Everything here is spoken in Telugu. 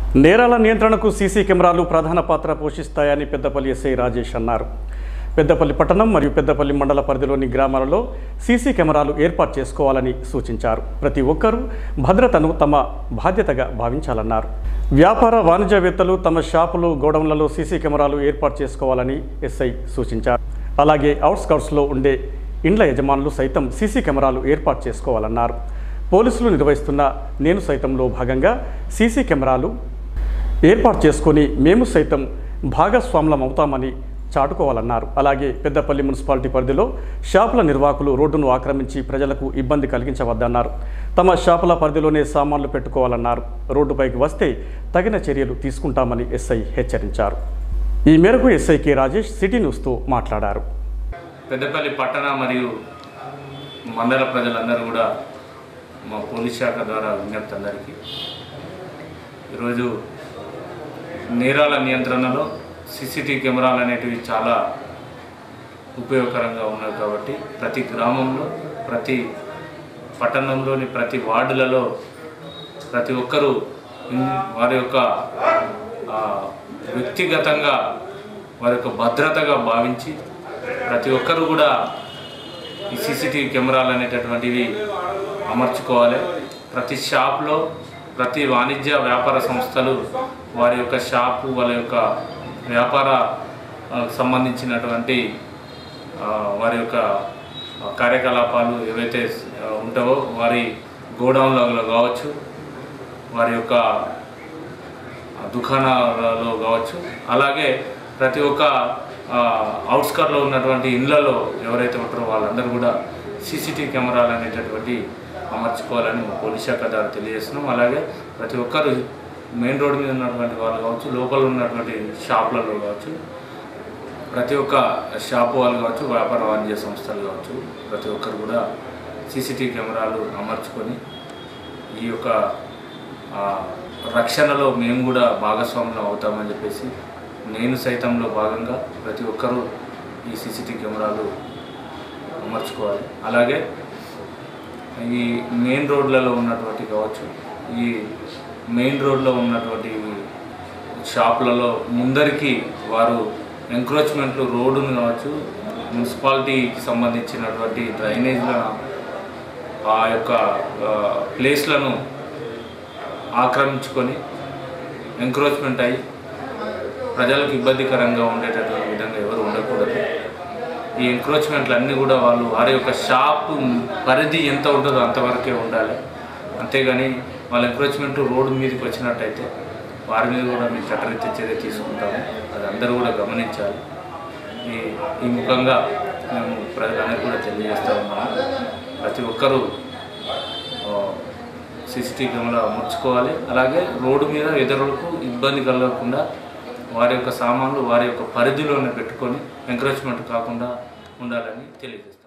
నేరాల నియంత్రణకు సీసీ కెమెరాలు ప్రధాన పాత్ర పోషిస్తాయని పెద్దపల్లి ఎస్ఐ రాజేష్ అన్నారు పెద్దపల్లి పట్టణం మరియు పెద్దపల్లి మండల పరిధిలోని గ్రామాలలో సీసీ కెమెరాలు ఏర్పాటు చేసుకోవాలని సూచించారు ప్రతి ఒక్కరూ భద్రతను తమ బాధ్యతగా భావించాలన్నారు వ్యాపార వాణిజ్యవేత్తలు తమ షాపులు గోడౌన్లలో సీసీ కెమెరాలు ఏర్పాటు చేసుకోవాలని ఎస్ఐ సూచించారు అలాగే అవుట్స్కర్ట్స్లో ఉండే ఇండ్ల యజమానులు సైతం సీసీ కెమెరాలు ఏర్పాటు చేసుకోవాలన్నారు పోలీసులు నిర్వహిస్తున్న నేను సైతంలో భాగంగా సీసీ కెమెరాలు ఏర్పాటు చేసుకొని మేము సైతం భాగస్వాములం అవుతామని చాటుకోవాలన్నారు అలాగే పెద్దపల్లి మున్సిపాలిటీ పరిధిలో షాపుల నిర్వాహకులు రోడ్డును ఆక్రమించి ప్రజలకు ఇబ్బంది కలిగించవద్దన్నారు తమ షాపుల పరిధిలోనే సామాన్లు పెట్టుకోవాలన్నారు రోడ్డుపైకి వస్తే తగిన చర్యలు తీసుకుంటామని ఎస్ఐ హెచ్చరించారు ఈ మేరకు ఎస్ఐ కె రాజేష్ సిటీ న్యూస్తో మాట్లాడారు పెద్దపల్లి పట్టణ మరియు మండల ప్రజలందరూ కూడా మా పోలీస్ శాఖ ద్వారా విజ్ఞప్తి అందరికీ ఈరోజు నేరాల నియంత్రణలో సీసీటీవీ కెమెరాలు అనేటివి చాలా ఉపయోగకరంగా ఉన్నాయి కాబట్టి ప్రతి గ్రామంలో ప్రతి పట్టణంలోని ప్రతి వార్డులలో ప్రతి ఒక్కరూ ఇన్- వారి యొక్క ఆ, వ్యక్తిగతంగా వారి యొక్క భద్రతగా భావించి ప్రతి ఒక్కరు కూడా ఈ సీసీటీవీ కెమెరాలు అనేటటువంటివి అమర్చుకోవాలి ప్రతి షాప్లో ప్రతి వాణిజ్య వ్యాపార సంస్థలు వారి యొక్క షాపు వాళ్ళ యొక్క వ్యాపార ఆ, సంబంధించినటువంటి ఆ, వారి యొక్క ఆ, కార్యకలాపాలు ఏవైతే ఆ, ఉంటావో వారి గోడౌన్లలో కావచ్చు వారి యొక్క ఆ, దుకాణాలలో కావచ్చు అలాగే ప్రతి ఒక్క అవుట్స్కర్లో ఉన్నటువంటి ఇళ్లలో ఎవరైతే ఉంటారో వాళ్ళందరూ కూడా సీసీటీవీ కెమెరాలు అనేటటువంటి అమర్చుకోవాలని మా పోలీస్ శాఖ ద్వారా తెలియజేస్తున్నాం అలాగే ప్రతి ఒక్కరు మెయిన్ రోడ్ మీద ఉన్నటువంటి వాళ్ళు కావచ్చు లోపల ఉన్నటువంటి షాపులలో కావచ్చు ప్రతి ఒక్క షాపు వాళ్ళు కావచ్చు వ్యాపార వాణిజ్య సంస్థలు కావచ్చు ప్రతి ఒక్కరు కూడా సీసీటీవీ కెమెరాలు అమర్చుకొని ఈ యొక్క ఆ, రక్షణలో మేము కూడా భాగస్వాములు అవుతామని చెప్పేసి నేను సైతంలో భాగంగా ప్రతి ఒక్కరూ ఈ సీసీటీవీ కెమెరాలు అమర్చుకోవాలి అలాగే ఈ మెయిన్ రోడ్లలో ఉన్నటువంటి కావచ్చు ఈ మెయిన్ రోడ్లో ఉన్నటువంటి షాపులలో ముందరికి వారు ఎంక్రోచ్మెంట్లు రోడ్డును కావచ్చు మున్సిపాలిటీకి సంబంధించినటువంటి డ్రైనేజ్లను ఆ యొక్క ఆ, ప్లేస్లను ఆక్రమించుకొని ఎంక్రోచ్మెంట్ అయ్యి ప్రజలకు ఇబ్బందికరంగా ఉండేటటువంటి విధంగా ఎవరు ఉండకూడదు ఈ ఎంక్రోచ్మెంట్లు అన్నీ కూడా వాళ్ళు వారి యొక్క షాపు పరిధి ఎంత ఉంటుందో అంతవరకే ఉండాలి అంతేగాని వాళ్ళ ఎంక్రోచ్మెంట్ రోడ్డు మీదకి వచ్చినట్టయితే వారి మీద కూడా మేము చట్టరీత్యా చర్య తీసుకుంటాము అది అందరూ కూడా గమనించాలి ఈ ఈ ముఖంగా మేము ప్రజలందరికీ కూడా తెలియజేస్తూ ఉన్నాము ప్రతి ఒక్కరూ సీసీటీవీ కెమెరా అమర్చుకోవాలి అలాగే రోడ్డు మీద ఇతరులకు ఇబ్బంది కలగకుండా వారి యొక్క సామాన్లు వారి యొక్క పరిధిలోనే పెట్టుకొని ఎంకరేజ్మెంట్ కాకుండా ఉండాలని తెలియజేస్తాం